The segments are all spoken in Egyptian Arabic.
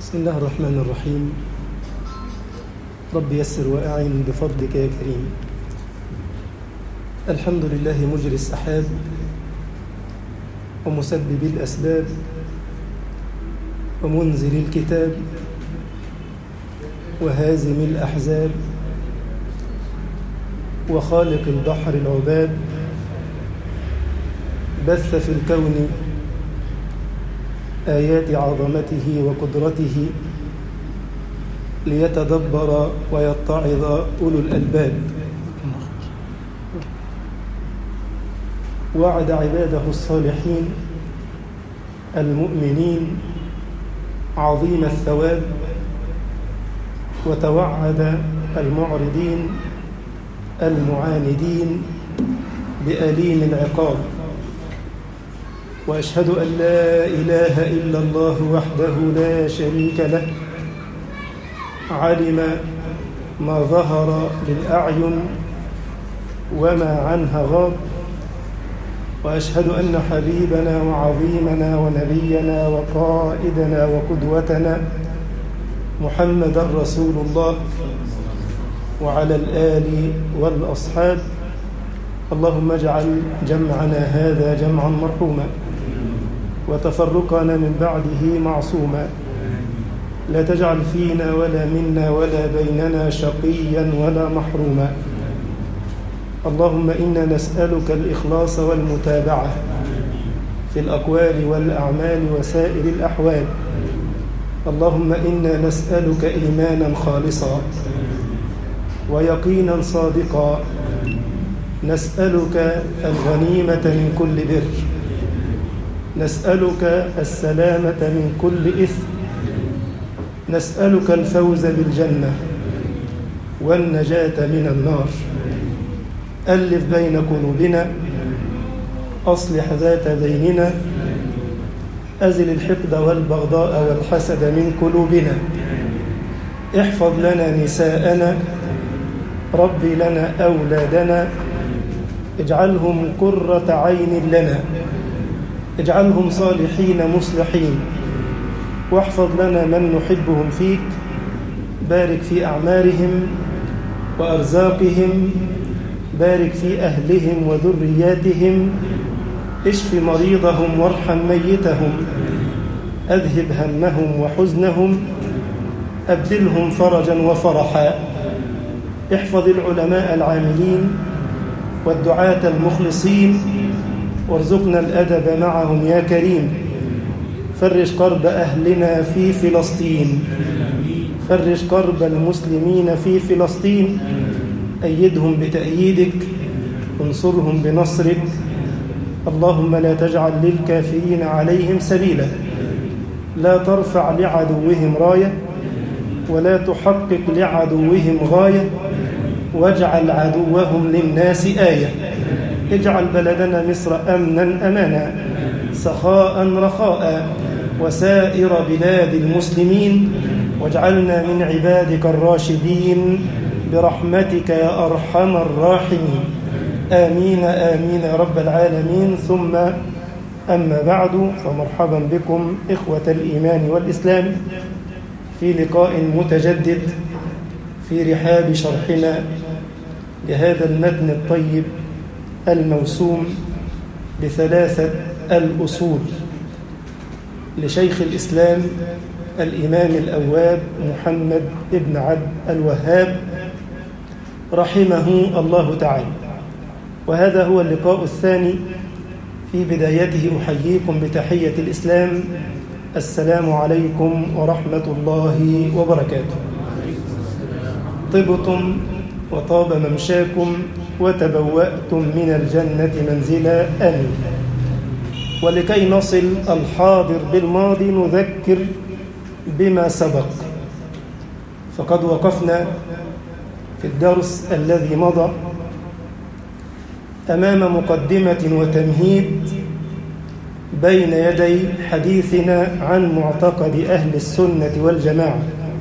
بسم الله الرحمن الرحيم رب يسر وأعن بفضلك يا كريم الحمد لله مجري السحاب ومسبب الأسباب ومنزل الكتاب وهازم الأحزاب وخالق البحر العباد بث في الكون آيات عظمته وقدرته ليتدبر ويتعظ أولو الألباب وعد عباده الصالحين المؤمنين عظيم الثواب وتوعد المعرضين المعاندين بأليم العقاب وأشهد أن لا إله إلا الله وحده لا شريك له علم ما ظهر للأعين وما عنها غاب وأشهد أن حبيبنا وعظيمنا ونبينا وقائدنا وقدوتنا محمدا رسول الله وعلى الآل والأصحاب اللهم اجعل جمعنا هذا جمعا مرحوما وتفرقنا من بعده معصوما لا تجعل فينا ولا منا ولا بيننا شقيا ولا محروما اللهم إنا نسألك الإخلاص والمتابعة في الأقوال والأعمال وسائر الأحوال اللهم إنا نسألك إيمانا خالصا ويقينا صادقا نسألك الغنيمة من كل بر نسألك السلامة من كل إثم نسألك الفوز بالجنة والنجاة من النار ألف بين قلوبنا أصلح ذات بيننا أزل الحقد والبغضاء والحسد من قلوبنا احفظ لنا نساءنا ربي لنا أولادنا اجعلهم قرة عين لنا اجعلهم صالحين مصلحين واحفظ لنا من نحبهم فيك بارك في أعمارهم وأرزاقهم بارك في أهلهم وذرياتهم اشف مريضهم وارحم ميتهم أذهب همهم وحزنهم أبدلهم فرجا وفرحا احفظ العلماء العاملين والدعاة المخلصين وارزقنا الأدب معهم يا كريم فرج كرب أهلنا في فلسطين فرج كرب المسلمين في فلسطين أيدهم بتأييدك انصرهم بنصرك اللهم لا تجعل للكافرين عليهم سبيلا لا ترفع لعدوهم راية ولا تحقق لعدوهم غاية واجعل عدوهم للناس آية اجعل بلدنا مصر أمنا أمانا سخاء رخاء وسائر بلاد المسلمين واجعلنا من عبادك الراشدين برحمتك يا أرحم الراحمين آمين آمين يا رب العالمين ثم أما بعد فمرحبا بكم إخوة الإيمان والإسلام في لقاء متجدد في رحاب شرحنا لهذا المتن الطيب الموسوم بثلاثة الأصول لشيخ الإسلام الإمام الأواب محمد ابن عبد الوهاب رحمه الله تعالى وهذا هو اللقاء الثاني في بدايته أحييكم بتحية الإسلام السلام عليكم ورحمة الله وبركاته طبتم وطاب ممشاكم وتبوأتم من الجنة منزلا آمين ولكي نصل الحاضر بالماضي نذكر بما سبق فقد وقفنا في الدرس الذي مضى أمام مقدمة وتمهيد بين يدي حديثنا عن معتقد أهل السنة والجماعة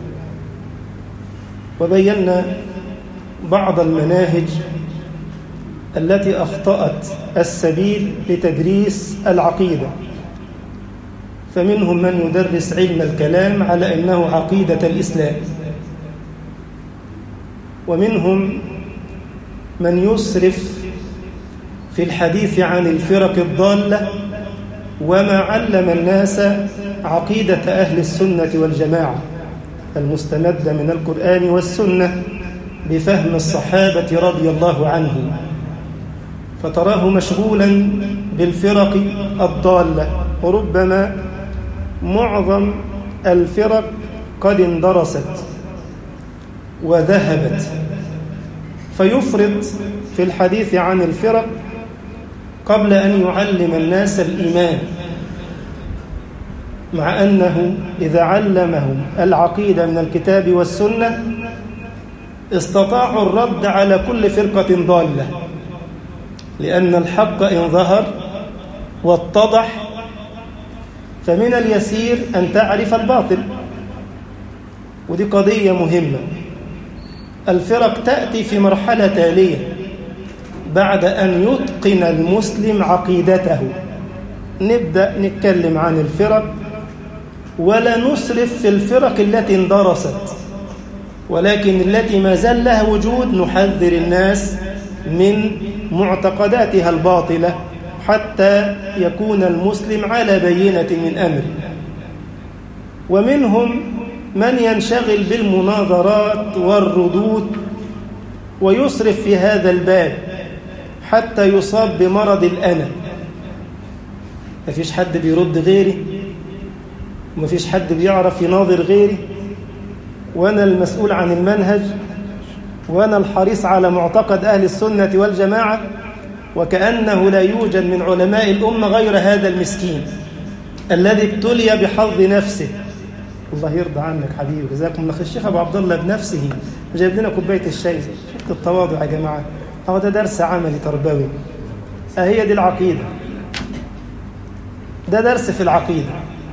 وبينا بعض المناهج التي أخطأت السبيل لتدريس العقيدة فمنهم من يدرس علم الكلام على أنه عقيدة الإسلام ومنهم من يسرف في الحديث عن الفرق الضالة وما علم الناس عقيدة أهل السنة والجماعة المستمدة من القرآن والسنة بفهم الصحابة رضي الله عنهم فتراه مشغولا بالفرق الضالة وربما معظم الفرق قد اندرست وذهبت فيفرط في الحديث عن الفرق قبل أن يعلم الناس الإيمان مع أنه إذا علمهم العقيدة من الكتاب والسنة استطاعوا الرد على كل فرقة ضالة لأن الحق إن ظهر واتضح فمن اليسير أن تعرف الباطل ودي قضية مهمة الفرق تأتي في مرحلة تالية بعد أن يتقن المسلم عقيدته نبدأ نتكلم عن الفرق ولا نسرف في الفرق التي اندرست ولكن التي ما زال لها وجود نحذر الناس من معتقداتها الباطلة حتى يكون المسلم على بينة من أمر ومنهم من ينشغل بالمناظرات والردود ويسرف في هذا الباب حتى يصاب بمرض الأنا مفيش حد بيرد غيري ومفيش حد بيعرف يناظر غيري وأنا المسؤول عن المنهج وأنا الحريص على معتقد أهل السنة والجماعة وكأنه لا يوجد من علماء الأمة غير هذا المسكين الذي ابتلي بحظ نفسه الله يرضى عنك حبيبي جزاكم الله خير الشيخ ابو عبد الله بنفسه جايب لنا كوبايه الشاي شفت التواضع يا جماعه هو ده درس عملي تربوي اهي دي العقيده ده درس في العقيده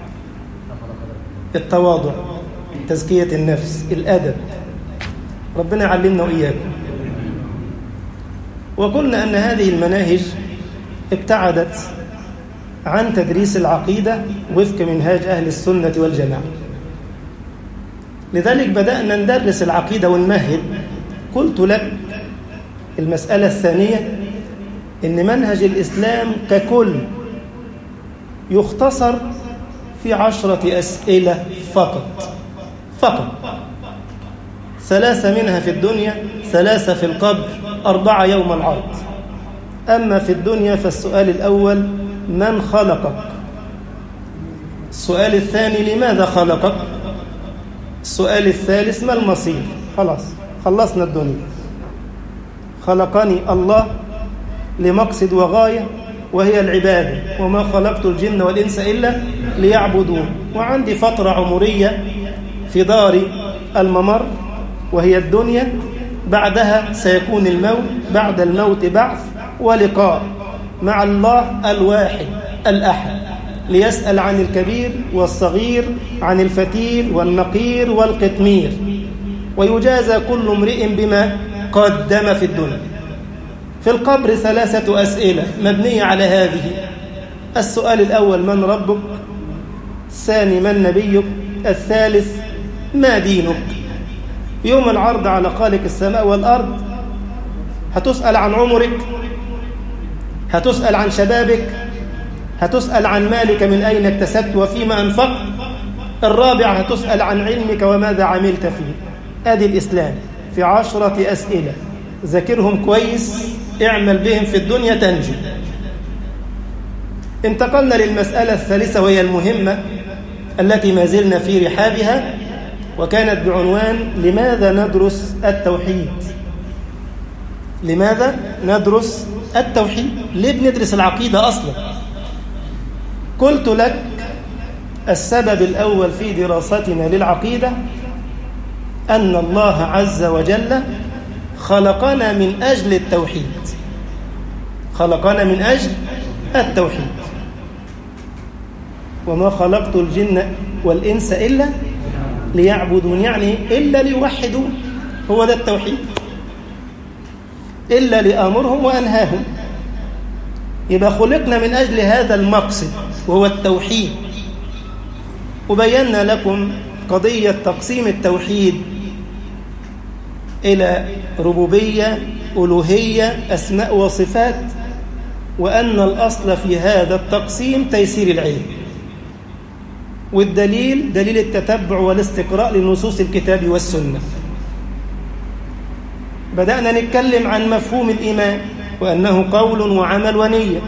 التواضع تزكيه النفس الادب ربنا يعلمنا واياكم وقلنا ان هذه المناهج ابتعدت عن تدريس العقيده وفق منهاج اهل السنه والجماعه لذلك بدأنا ندرس العقيدة ونمهد قلت لك المسألة الثانية إن منهج الإسلام ككل يختصر في عشرة أسئلة فقط فقط ثلاثة منها في الدنيا ثلاثة في القبر أربعة يوم العرض أما في الدنيا فالسؤال الأول من خلقك السؤال الثاني لماذا خلقك السؤال الثالث ما المصير خلاص خلصنا الدنيا خلقني الله لمقصد وغاية وهي العبادة وما خلقت الجن والإنس إلا ليعبدون وعندي فترة عمرية في دار الممر وهي الدنيا بعدها سيكون الموت بعد الموت بعث ولقاء مع الله الواحد الأحد ليسأل عن الكبير والصغير عن الفتيل والنقير والقطمير ويجازى كل امرئ بما قدم في الدنيا في القبر ثلاثة أسئلة مبنية على هذه السؤال الأول من ربك الثاني من نبيك الثالث ما دينك يوم العرض على خالق السماء والأرض هتسأل عن عمرك هتسأل عن شبابك هتسأل عن مالك من أين اكتسبت وفيما أنفقت الرابع هتسأل عن علمك وماذا عملت فيه أدي الإسلام في عشرة أسئلة ذاكرهم كويس اعمل بهم في الدنيا تنجو انتقلنا للمسألة الثالثة وهي المهمة التي ما زلنا في رحابها وكانت بعنوان لماذا ندرس التوحيد لماذا ندرس التوحيد ليه بندرس العقيدة أصلا قلت لك السبب الأول في دراستنا للعقيدة أن الله عز وجل خلقنا من أجل التوحيد خلقنا من أجل التوحيد وما خلقت الجن والإنس إلا ليعبدون يعني إلا ليوحدون هو ده التوحيد إلا لآمرهم وأنهاهم يبقى خلقنا من أجل هذا المقصد وهو التوحيد وبينا لكم قضية تقسيم التوحيد إلى ربوبية ألوهية أسماء وصفات وأن الأصل في هذا التقسيم تيسير العلم والدليل دليل التتبع والاستقراء لنصوص الكتاب والسنة بدأنا نتكلم عن مفهوم الإيمان وأنه قول وعمل ونية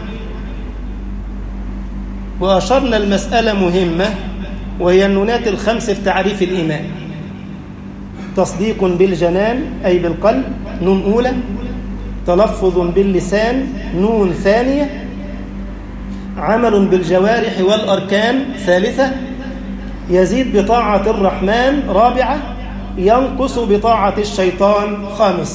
وأشرنا المسألة مهمة وهي النونات الخمس في تعريف الإيمان تصديق بالجنان أي بالقلب نون أولى تلفظ باللسان نون ثانية عمل بالجوارح والأركان ثالثة يزيد بطاعة الرحمن رابعة ينقص بطاعة الشيطان خامسة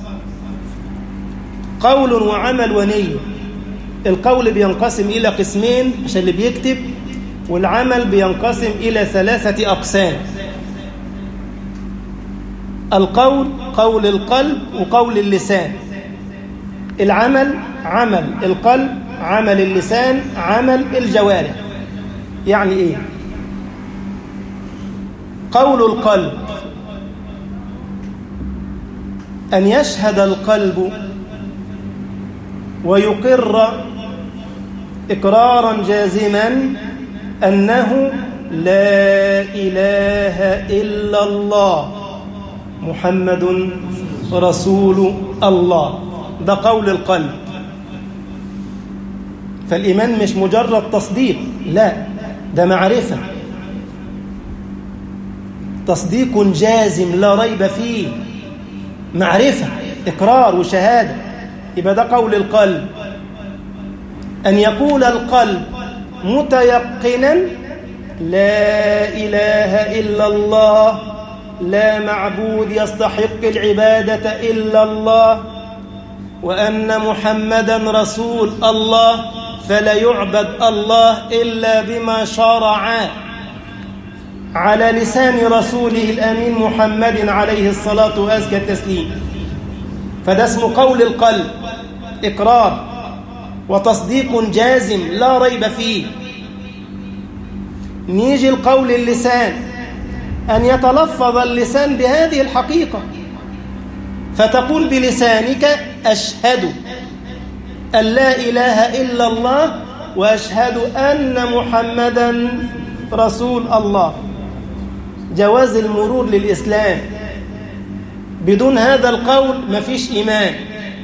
قول وعمل ونية القول بينقسم إلى قسمين عشان اللي بيكتب والعمل بينقسم إلى ثلاثة أقسام القول قول القلب وقول اللسان العمل عمل القلب عمل اللسان عمل الجوارح يعني ايه قول القلب ان يشهد القلب ويقر اقرارا جازما انه لا اله الا الله محمد رسول الله ده قول القلب فالإيمان مش مجرد تصديق لا ده معرفة تصديق جازم لا ريب فيه معرفة إقرار وشهادة يبقى ده قول القلب أن يقول القلب متيقنا لا إله إلا الله لا معبود يستحق العبادة إلا الله وأن محمدا رسول الله فلا يعبد الله إلا بما شرع على لسان رسوله الأمين محمد عليه الصلاة وأزكى التسليم فده اسم قول القلب إقرار وتصديق جازم لا ريب فيه نيجي القول اللسان أن يتلفظ اللسان بهذه الحقيقة فتقول بلسانك أشهد أن لا إله إلا الله وأشهد أن محمدا رسول الله جواز المرور للإسلام بدون هذا القول مفيش إيمان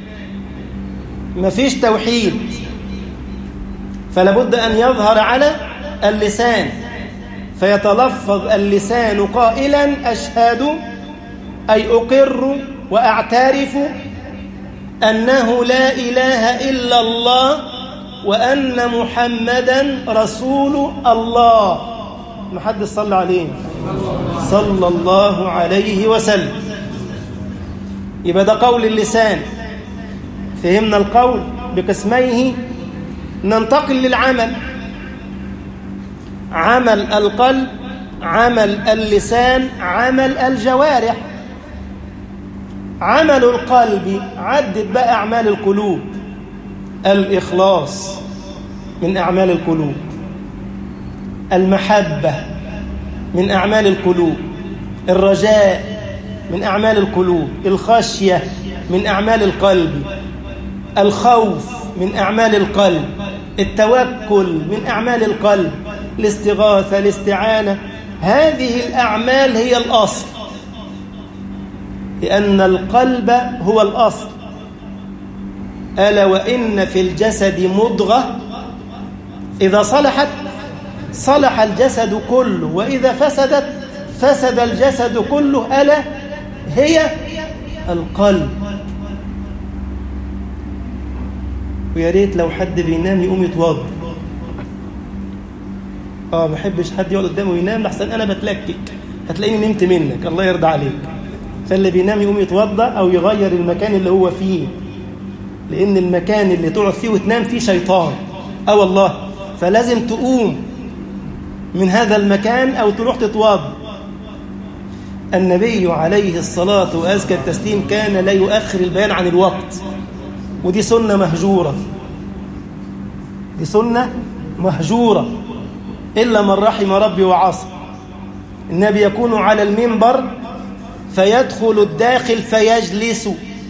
مفيش توحيد فلا بد أن يظهر على اللسان فيتلفظ اللسان قائلا أشهد أي أقر وأعترف أنه لا إله إلا الله وأن محمدا رسول الله ما حد صلى عليه صلى الله عليه وسلم يبقى ده قول اللسان فهمنا القول بقسميه ننتقل للعمل عمل القلب عمل اللسان عمل الجوارح عمل القلب عدد بقى أعمال القلوب الإخلاص من أعمال القلوب المحبة من أعمال القلوب الرجاء من أعمال القلوب الخشية من أعمال القلب الخوف من أعمال القلب التوكل من أعمال القلب الاستغاثة الاستعانة هذه الأعمال هي الأصل لأن القلب هو الأصل ألا وإن في الجسد مضغة إذا صلحت صلح الجسد كله وإذا فسدت فسد الجسد كله ألا هي القلب ويا ريت لو حد بينام يقوم يتوضا اه ما بحبش حد يقعد قدامه وينام لحسن انا بتلكك هتلاقيني نمت منك الله يرضى عليك فاللي بينام يقوم يتوضا او يغير المكان اللي هو فيه لان المكان اللي تقعد فيه وتنام فيه شيطان اه والله فلازم تقوم من هذا المكان او تروح تتوضا النبي عليه الصلاة وأزكى التسليم كان لا يؤخر البيان عن الوقت ودي سنة مهجورة دي سنة مهجورة إلا من رحم ربي وعصى النبي يكون على المنبر فيدخل الداخل فيجلس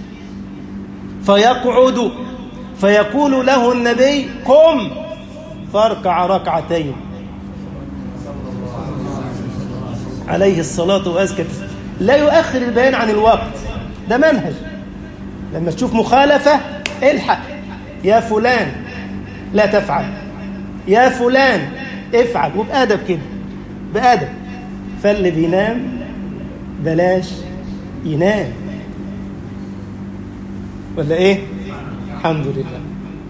فيقعد فيقول له النبي قم فاركع ركعتين عليه الصلاة وأزكى لا يؤخر البيان عن الوقت ده منهج لما تشوف مخالفة الحق يا فلان لا تفعل يا فلان افعل وبأدب كده بأدب فاللي بينام بلاش ينام ولا ايه الحمد لله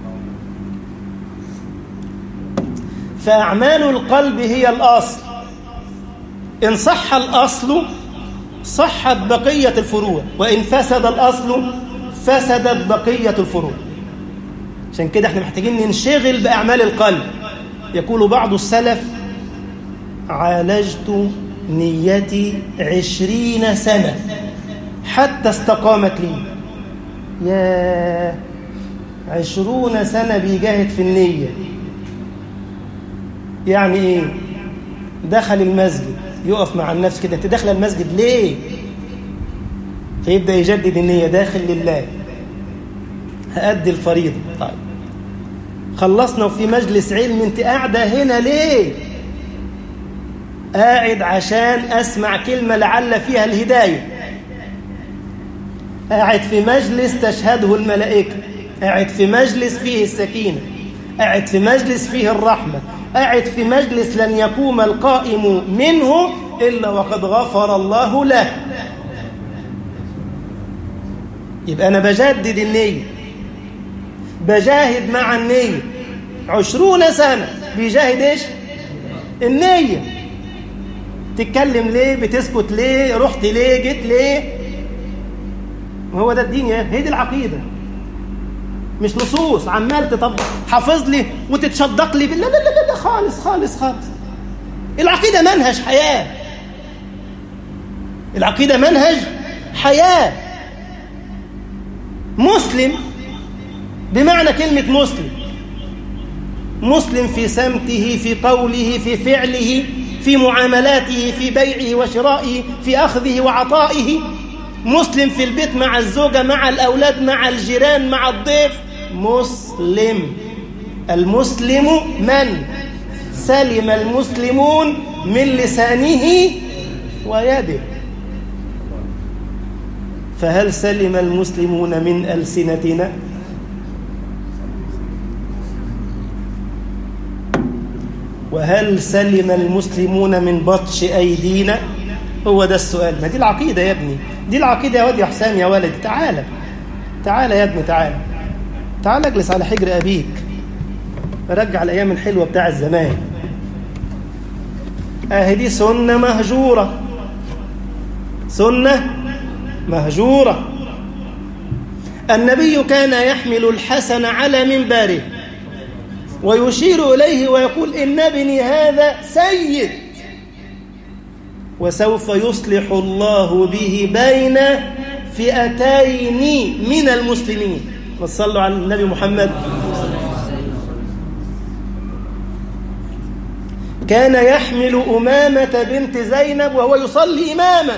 فأعمال القلب هي الأصل إن صح الأصل صحت بقية الفروع وإن فسد الأصل فسدت بقية الفروع عشان كده احنا محتاجين ننشغل بأعمال القلب يقول بعض السلف عالجت نيتي عشرين سنة حتى استقامت لي يا عشرون سنة بيجاهد في النية يعني ايه دخل المسجد يقف مع النفس كده انت داخل المسجد ليه فيبدأ يجدد النية داخل لله هأدي الفريضة طيب خلصنا وفي مجلس علم انت قاعدة هنا ليه قاعد عشان أسمع كلمة لعل فيها الهداية قاعد في مجلس تشهده الملائكة قاعد في مجلس فيه السكينة قاعد في مجلس فيه الرحمة قاعد في مجلس لن يقوم القائم منه إلا وقد غفر الله له يبقى أنا بجدد النية بجاهد مع النية عشرون سنة بيجاهد إيش النية تتكلم ليه بتسكت ليه رحت ليه جيت ليه هو ده الدين يا هي دي العقيدة مش نصوص عمال تطبق حافظ لي وتتشدق لي لا لا لا لا خالص خالص خالص العقيدة منهج حياة العقيدة منهج حياة مسلم بمعنى كلمة مسلم مسلم في سمته في قوله في فعله في معاملاته في بيعه وشرائه في أخذه وعطائه مسلم في البيت مع الزوجة مع الأولاد مع الجيران مع الضيف مسلم المسلم من سلم المسلمون من لسانه ويده فهل سلم المسلمون من ألسنتنا وهل سلم المسلمون من بطش أيدينا هو ده السؤال ما دي العقيدة يا ابني دي العقيدة يا واد يا حسام يا ولد تعالى تعالى يا ابني تعالى تعالى اجلس على حجر أبيك رجع الأيام الحلوة بتاع الزمان اهي دي سنة مهجورة سنة مهجورة النبي كان يحمل الحسن على منبره ويشير إليه ويقول إن ابني هذا سيد وسوف يصلح الله به بين فئتين من المسلمين وصلوا على النبي محمد كان يحمل أمامة بنت زينب وهو يصلي إماما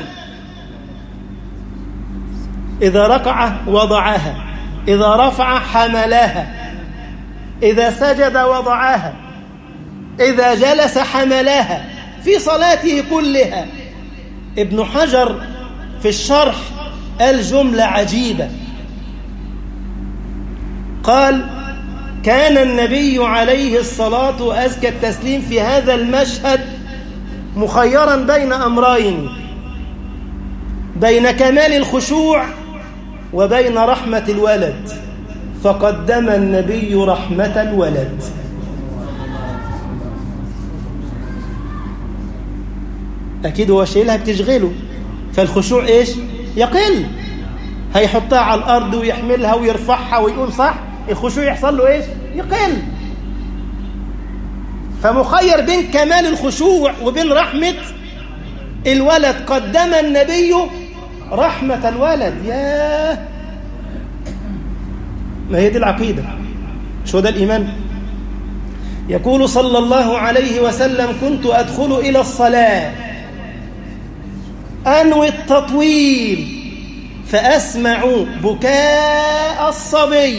إذا ركع وضعها إذا رفع حملها إذا سجد وضعها إذا جلس حملها في صلاته كلها ابن حجر في الشرح قال جملة عجيبة قال كان النبي عليه الصلاة وأزكى التسليم في هذا المشهد مخيرا بين أمرين بين كمال الخشوع وبين رحمة الولد فقدم النبي رحمة الولد أكيد هو شايلها بتشغله فالخشوع إيش يقل هيحطها على الأرض ويحملها ويرفعها ويقول صح الخشوع يحصل له إيش يقل فمخير بين كمال الخشوع وبين رحمة الولد قدم النبي رحمة الولد ياه ما هي دي العقيدة مش هو ده الإيمان يقول صلى الله عليه وسلم كنت أدخل إلى الصلاة أنوي التطويل فأسمع بكاء الصبي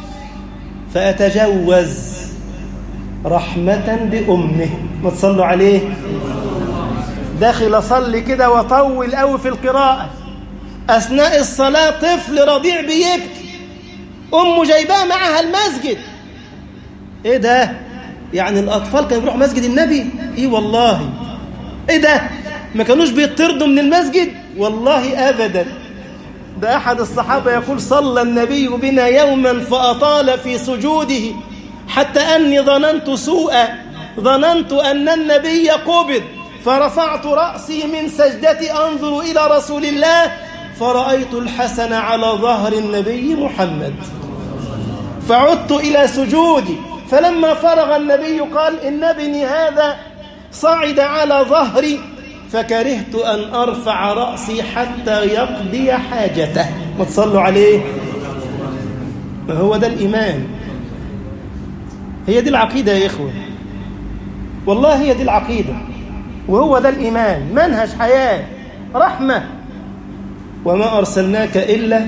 فأتجوز رحمة بأمه ما تصلوا عليه داخل أصلي كده وطول قوي في القراءة أثناء الصلاة طفل رضيع بيبكي أمه جايباه معها المسجد إيه ده؟ يعني الأطفال كانوا بيروحوا مسجد النبي؟ إيه والله إيه ده؟ ما كانوش بيطردوا من المسجد؟ والله أبدا ده أحد الصحابة يقول صلى النبي بنا يوما فأطال في سجوده حتى أني ظننت سوءا ظننت أن النبي قبض فرفعت رأسي من سجدتي أنظر إلى رسول الله فرأيت الحسن على ظهر النبي محمد فعدت إلى سجودي فلما فرغ النبي قال إن ابني هذا صعد على ظهري فكرهت أن أرفع رأسي حتى يقضي حاجته ما تصلوا عليه ما هو ده الإيمان هي دي العقيدة يا إخوة والله هي دي العقيدة وهو ده الإيمان منهج حياة رحمة وما أرسلناك إلا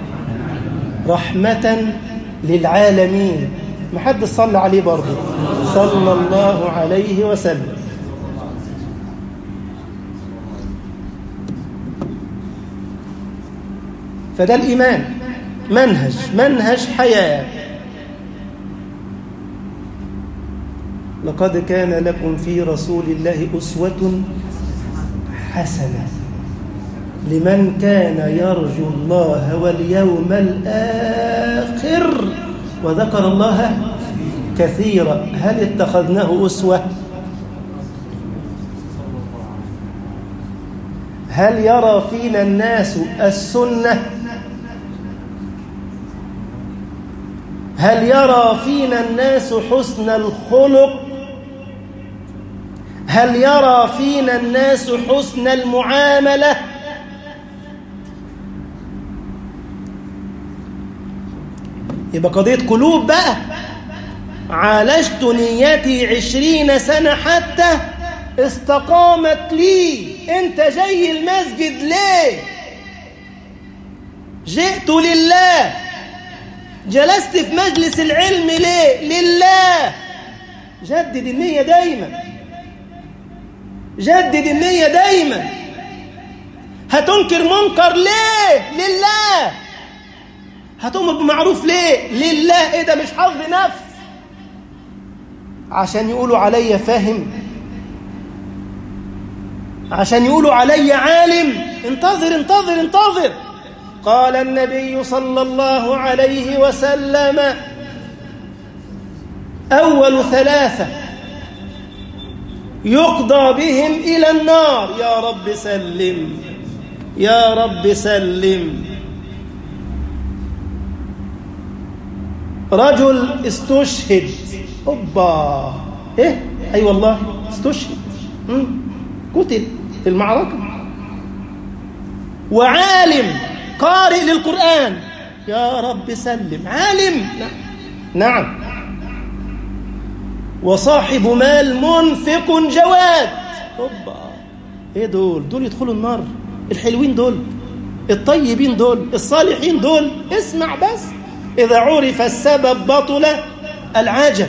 رحمة للعالمين ما حد صلى عليه برضه صلى الله عليه وسلم فده الإيمان منهج منهج حياة لقد كان لكم في رسول الله أسوة حسنة لمن كان يرجو الله واليوم الآخر وذكر الله كثيرا هل اتخذناه أسوة هل يرى فينا الناس السنة هل يرى فينا الناس حسن الخلق هل يرى فينا الناس حسن المعاملة يبقى قضية قلوب بقى عالجت نيتي عشرين سنة حتى استقامت لي انت جاي المسجد ليه جئت لله جلست في مجلس العلم ليه لله جدد النية دايما جدد النية دايما هتنكر منكر ليه لله هتؤمر بمعروف ليه لله ايه ده مش حظ نفس عشان يقولوا عليا فاهم عشان يقولوا علي عالم انتظر انتظر انتظر قال النبي صلى الله عليه وسلم أول ثلاثة يقضى بهم إلى النار يا رب سلم يا رب سلم رجل استشهد أوبا إيه أي أيوة والله استشهد مم. قتل في المعركة وعالم قارئ للقرآن يا رب سلم عالم نعم وصاحب مال منفق جواد اوبا ايه دول دول يدخلوا النار الحلوين دول الطيبين دول الصالحين دول اسمع بس إذا عرف السبب بطل العجب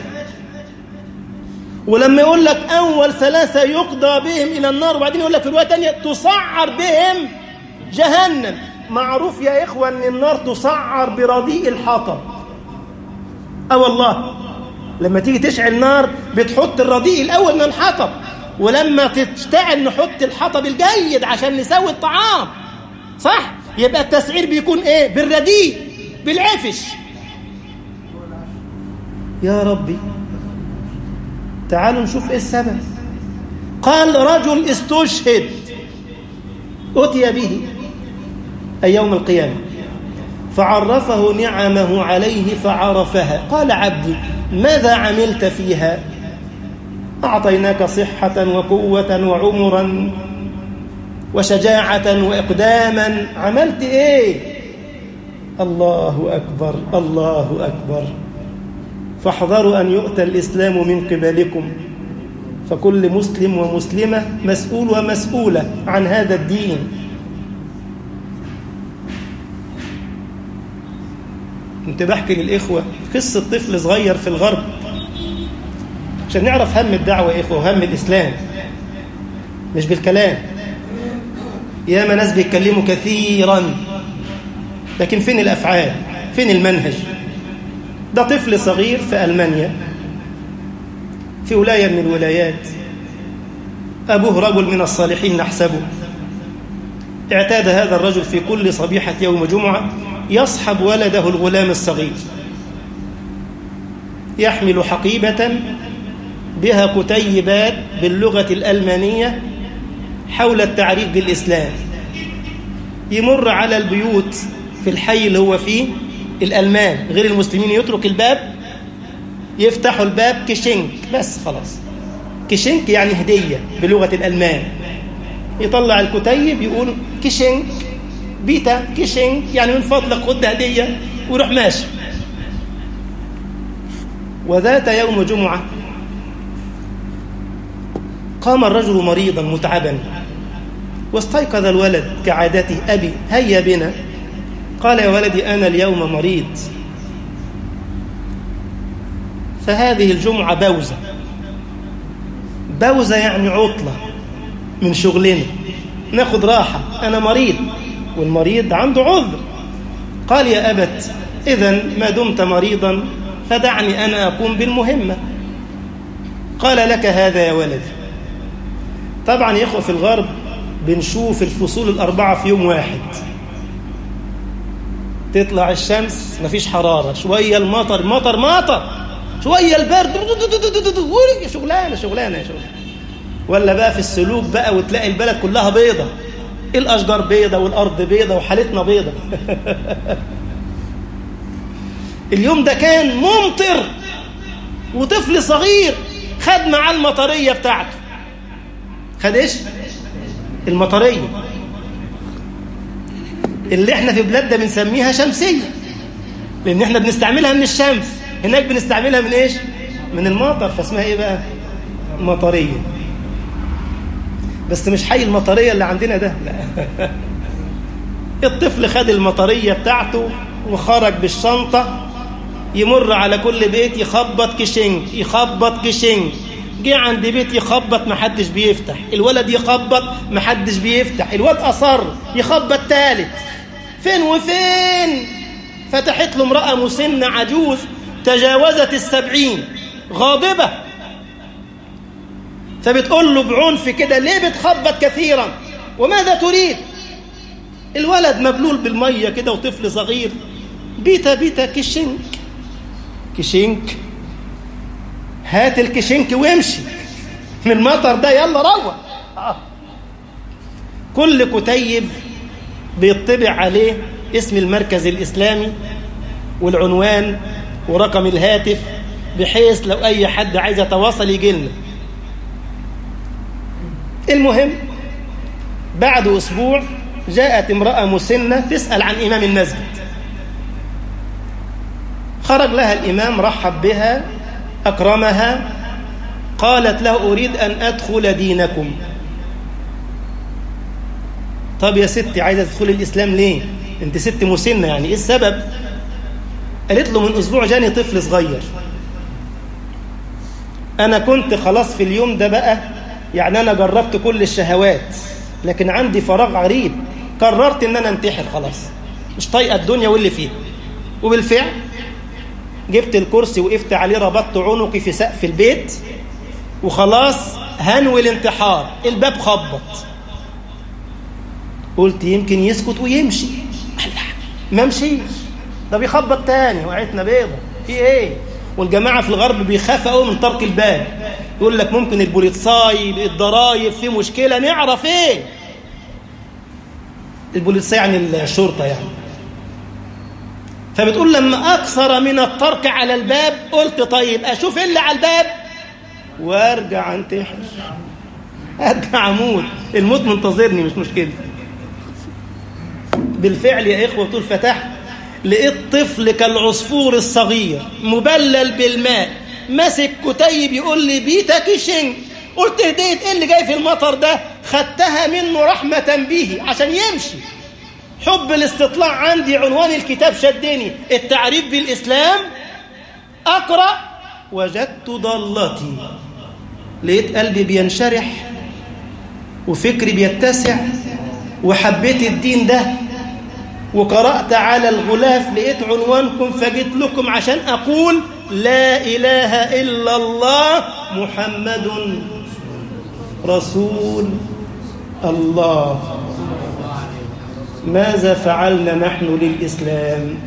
ولما يقول لك أول ثلاثة يقضى بهم إلى النار وبعدين يقول لك في رواية تانية تسعر بهم جهنم معروف يا إخوة أن النار تسعر برديء الحطب أه والله لما تيجي تشعل نار بتحط الرديء الأول من الحطب ولما تشتعل نحط الحطب الجيد عشان نسوي الطعام صح؟ يبقى التسعير بيكون إيه؟ بالرديء بالعفش يا ربي تعالوا نشوف ايه السبب قال رجل استشهد أتي به أي يوم القيامة فعرفه نعمه عليه فعرفها قال عبدي ماذا عملت فيها أعطيناك صحة وقوة وعمرا وشجاعة وإقداما عملت إيه الله أكبر الله أكبر فاحذروا أن يؤتى الإسلام من قبلكم فكل مسلم ومسلمة مسؤول ومسؤولة عن هذا الدين كنت بحكي للإخوة قصة طفل صغير في الغرب عشان نعرف هم الدعوة يا إخوة وهم الإسلام مش بالكلام ياما ناس بيتكلموا كثيرا لكن فين الأفعال فين المنهج ده طفل صغير في ألمانيا في ولاية من الولايات أبوه رجل من الصالحين نحسبه اعتاد هذا الرجل في كل صبيحة يوم جمعة يصحب ولده الغلام الصغير يحمل حقيبة بها كتيبات باللغة الألمانية حول التعريف بالإسلام يمر على البيوت في الحي اللي هو فيه الألمان غير المسلمين يترك الباب يفتحوا الباب كشنك بس خلاص كشنك يعني هدية بلغة الألمان يطلع الكتيب يقول كشنك بيتا كشنك يعني من فضلك خد هدية ويروح ماشي وذات يوم جمعة قام الرجل مريضا متعبا واستيقظ الولد كعادته أبي هيا بنا قال يا ولدي أنا اليوم مريض فهذه الجمعة بوزة بوزة يعني عطلة من شغلنا ناخد راحة أنا مريض والمريض عنده عذر قال يا أبت إذا ما دمت مريضا فدعني أنا أقوم بالمهمة قال لك هذا يا ولدي طبعا يا إخوة في الغرب بنشوف الفصول الأربعة في يوم واحد تطلع الشمس مفيش حرارة شوية المطر مطر مطر شوية البرد شغلانة شغلانة شغلانة ولا بقى في السلوك بقى وتلاقي البلد كلها بيضة الأشجار بيضة والأرض بيضة وحالتنا بيضة اليوم ده كان ممطر وطفل صغير خد معاه المطرية بتاعته خد ايش المطرية اللي احنا في بلادنا بنسميها شمسية لان احنا بنستعملها من الشمس هناك بنستعملها من ايش من المطر فاسمها ايه بقى مطرية بس مش حي المطرية اللي عندنا ده لا الطفل خد المطرية بتاعته وخرج بالشنطة يمر على كل بيت يخبط كشنك يخبط كشنك جه عند بيت يخبط محدش بيفتح الولد يخبط محدش بيفتح الواد أصر يخبط تالت فين وفين فتحت له امرأة مسنة عجوز تجاوزت السبعين غاضبة فبتقول له بعنف كده ليه بتخبط كثيرا وماذا تريد الولد مبلول بالمية كده وطفل صغير بيتا بيتا كشنك كشنك هات الكشنك وامشي من المطر ده يلا روح آه. كل كتيب بيطبع عليه اسم المركز الإسلامي والعنوان ورقم الهاتف بحيث لو أي حد عايز يتواصل يجي لنا المهم بعد أسبوع جاءت امرأة مسنة تسأل عن إمام المسجد خرج لها الإمام رحب بها أكرمها قالت له أريد أن أدخل دينكم طب يا ستي عايزة تدخل الإسلام ليه أنت ست مسنة يعني إيه السبب قالت له من أسبوع جاني طفل صغير أنا كنت خلاص في اليوم ده بقى يعني أنا جربت كل الشهوات لكن عندي فراغ عريض قررت إن أنا انتحر خلاص مش طايقة الدنيا واللي فيها وبالفعل جبت الكرسي وقفت عليه ربطت عنقي في سقف البيت وخلاص هنوي الانتحار الباب خبط قلت يمكن يسكت ويمشي ما مشيش ده بيخبط تاني وقعتنا بيضة في ايه والجماعة في الغرب بيخاف قوي من طرق الباب يقول لك ممكن البوليتساي الضرايب في مشكلة نعرف ايه البوليتساي يعني الشرطة يعني فبتقول لما أكثر من الطرق على الباب قلت طيب أشوف اللي على الباب وارجع انتحر ارجع اموت الموت منتظرني مش مشكله بالفعل يا اخوه طول فتحت لقيت طفل كالعصفور الصغير مبلل بالماء ماسك كتيب يقول لي بيتك شنك قلت هديت ايه اللي جاي في المطر ده خدتها منه رحمة به عشان يمشي حب الاستطلاع عندي عنوان الكتاب شدني التعريف بالإسلام أقرأ وجدت ضالتي لقيت قلبي بينشرح وفكري بيتسع وحبيت الدين ده وقرأت على الغلاف لقيت عنوانكم فجيت لكم عشان أقول لا إله إلا الله محمد رسول الله ماذا فعلنا نحن للإسلام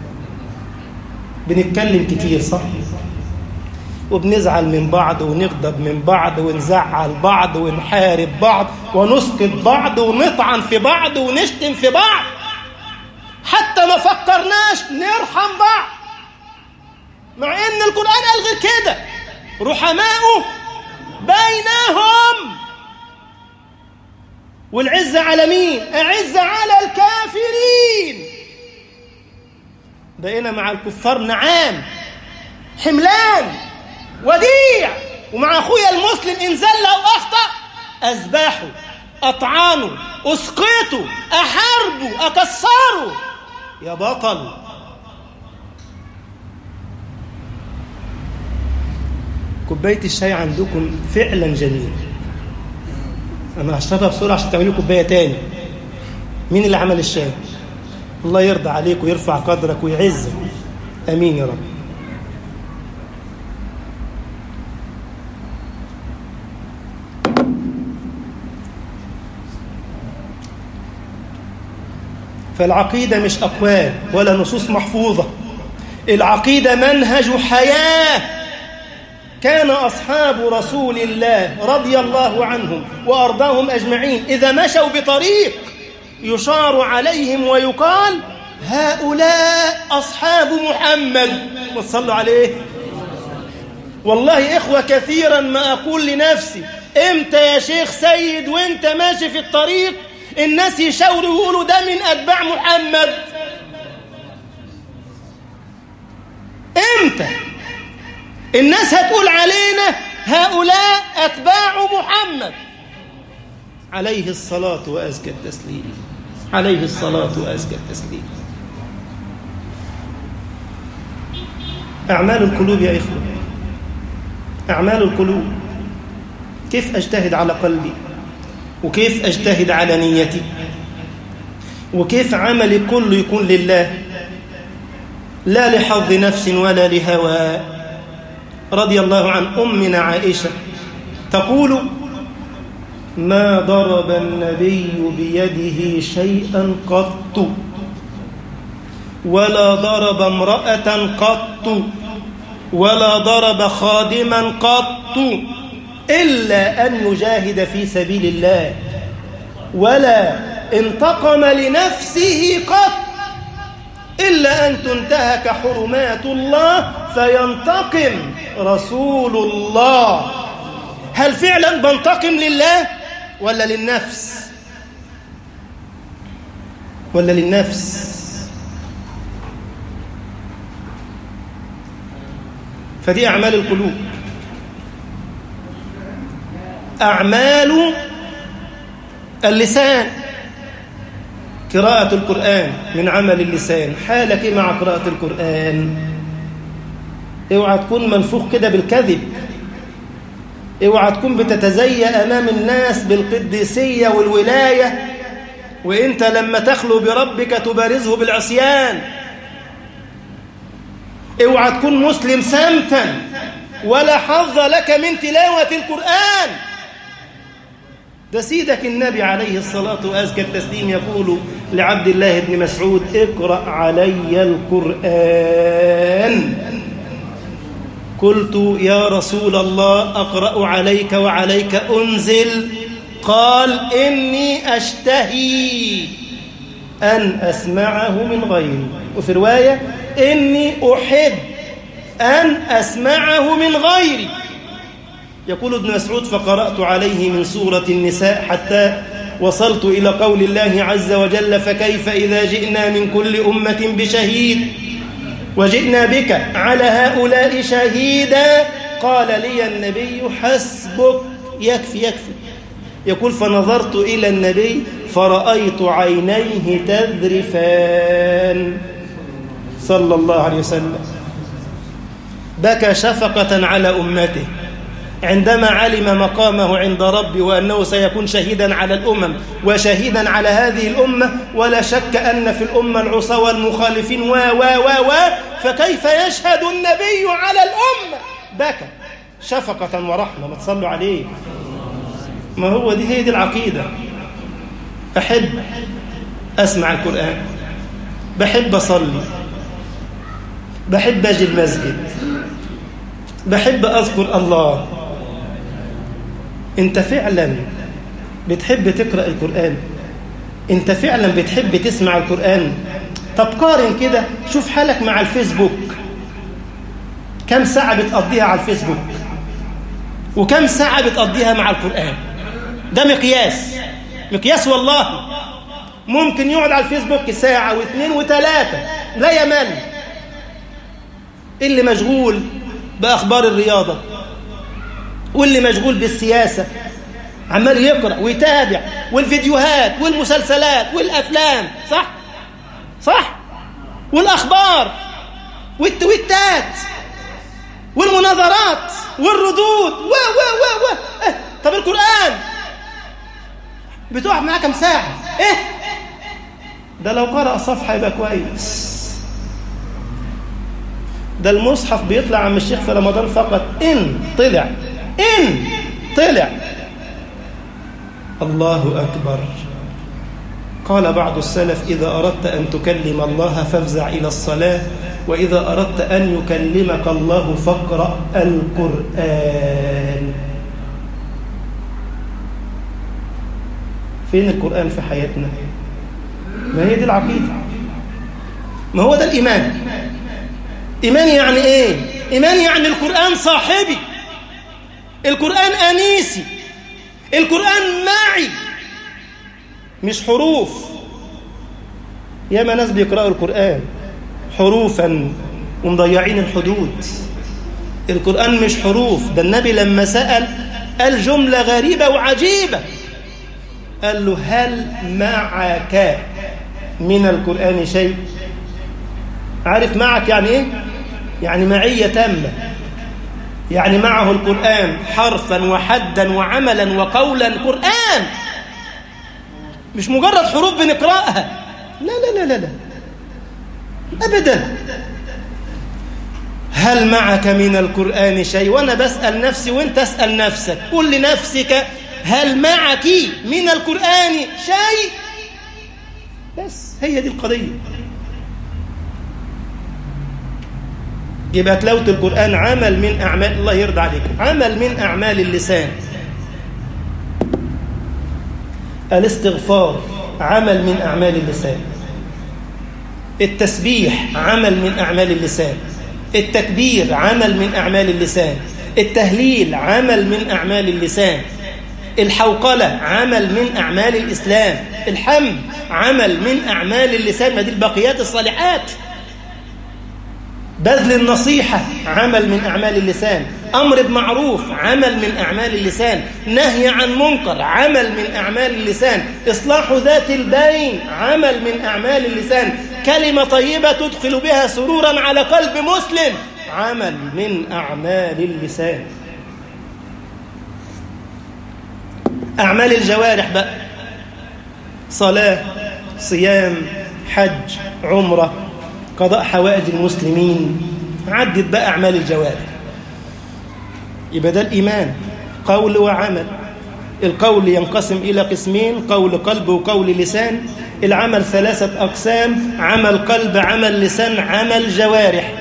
بنتكلم كتير صح وبنزعل من بعض ونغضب من بعض ونزعل بعض ونحارب بعض ونسقط بعض ونطعن في بعض ونشتم في بعض حتى ما فكرناش نرحم بعض مع ان القرآن قال غير كده رحماؤه بينهم والعزة على مين؟ أعزة على الكافرين بقينا مع الكفار نعام حملان وديع ومع أخويا المسلم إن زل أو أخطأ أذبحه أطعنه أسقطه أحاربه أكسره يا بطل كوباية الشاي عندكم فعلا جميل أنا هشربها بسرعة عشان تعملوا كوباية تاني مين اللي عمل الشاي الله يرضى عليك ويرفع قدرك ويعزك أمين يا رب فالعقيدة مش أقوال ولا نصوص محفوظة العقيدة منهج حياة كان أصحاب رسول الله رضي الله عنهم وأرضاهم أجمعين إذا مشوا بطريق يشار عليهم ويقال هؤلاء أصحاب محمد وصلوا عليه والله إخوة كثيرا ما أقول لنفسي إمتى يا شيخ سيد وإنت ماشي في الطريق الناس يشاوروا يقولوا ده من أتباع محمد إمتى الناس هتقول علينا هؤلاء أتباع محمد عليه الصلاة وأزكى التسليم عليه الصلاة وأزكى التسليم أعمال القلوب يا إخوة أعمال القلوب كيف أجتهد على قلبي وكيف أجتهد على نيتي وكيف عملي كله يكون لله لا لحظ نفس ولا لهوى رضي الله عن أمنا عائشة تقول ما ضرب النبي بيده شيئا قط ولا ضرب امرأة قط ولا ضرب خادما قط إلا أن يجاهد في سبيل الله ولا انتقم لنفسه قط إلا أن تنتهك حرمات الله فينتقم رسول الله هل فعلا بنتقم لله ولا للنفس ولا للنفس فدي أعمال القلوب أعمال اللسان قراءة القرآن من عمل اللسان حالك مع قراءة القرآن اوعى تكون منفوخ كده بالكذب اوعى تكون بتتزيى أمام الناس بالقديسية والولاية وإنت لما تخلو بربك تبارزه بالعصيان اوعى تكون مسلم سمتا ولا حظ لك من تلاوة القرآن ده سيدك النبي عليه الصلاة وأزكى التسليم يقول لعبد الله بن مسعود اقرأ علي القرآن قلت يا رسول الله أقرأ عليك وعليك أنزل قال إني أشتهي أن أسمعه من غيري وفي رواية إني أحب أن أسمعه من غيري يقول ابن مسعود فقرأت عليه من سورة النساء حتى وصلت إلى قول الله عز وجل فكيف إذا جئنا من كل أمة بشهيد وجئنا بك على هؤلاء شهيدا قال لي النبي حسبك يكفي يكفي يقول فنظرت إلى النبي فرأيت عينيه تذرفان صلى الله عليه وسلم بكى شفقة على أمته عندما علم مقامه عند ربي وأنه سيكون شهيدا على الأمم وشهيدا على هذه الأمة ولا شك أن في الأمة العصى والمخالفين و و و و فكيف يشهد النبي على الأمة بكى شفقة ورحمة ما تصلوا عليه ما هو دي هي دي العقيدة أحب أسمع القرآن بحب أصلي بحب أجي المسجد بحب أذكر الله أنت فعلا بتحب تقرأ القرآن أنت فعلا بتحب تسمع القرآن طب قارن كده شوف حالك مع الفيسبوك كم ساعة بتقضيها على الفيسبوك وكم ساعة بتقضيها مع القرآن ده مقياس مقياس والله ممكن يقعد على الفيسبوك ساعة واثنين وثلاثة لا يمل اللي مشغول بأخبار الرياضة واللي مشغول بالسياسة عمال يقرأ ويتابع والفيديوهات والمسلسلات والأفلام صح؟ صح؟ والأخبار والتويتات والمناظرات والردود و و و و إيه؟ طب القرآن بتقعد معاه كم ساعة ايه ده لو قرأ صفحة يبقى كويس ده المصحف بيطلع عم الشيخ في رمضان فقط إن طلع إن طلع الله أكبر قال بعض السلف إذا أردت أن تكلم الله فافزع إلى الصلاة وإذا أردت أن يكلمك الله فاقرأ القرآن فين القرآن في حياتنا ما هي دي العقيدة ما هو ده الإيمان إيمان يعني إيه إيمان يعني القرآن صاحبي القرآن أنيسي القرآن معي مش حروف ياما ناس بيقرأوا القرآن حروفا ومضيعين الحدود القرآن مش حروف ده النبي لما سأل قال جملة غريبة وعجيبة قال له هل معك من القرآن شيء عارف معك يعني ايه يعني معية تامة يعني معه القرآن حرفا وحدا وعملا وقولا قرآن مش مجرد حروف بنقرأها لا لا لا لا لا أبدا هل معك من القرآن شيء وأنا بسأل نفسي وانت اسأل نفسك قل لنفسك هل معك من القرآن شيء بس هي دي القضية يبقى تلاوة القرآن عمل من أعمال الله يرضى عليكم عمل من أعمال اللسان الاستغفار عمل من أعمال اللسان التسبيح عمل من أعمال اللسان التكبير عمل من أعمال اللسان التهليل عمل من أعمال اللسان الحوقلة عمل من أعمال الإسلام الحمد عمل من أعمال اللسان ما دي البقيات الصالحات بذل النصيحة عمل من أعمال اللسان أمر بمعروف عمل من أعمال اللسان نهي عن منكر عمل من أعمال اللسان إصلاح ذات البين عمل من أعمال اللسان كلمة طيبة تدخل بها سرورا على قلب مسلم عمل من أعمال اللسان أعمال الجوارح بقى صلاة صيام حج عمرة قضاء حوائج المسلمين عدت بقى أعمال الجوارح يبقى ده الإيمان قول وعمل القول ينقسم إلى قسمين قول قلب وقول لسان العمل ثلاثة أقسام عمل قلب عمل لسان عمل جوارح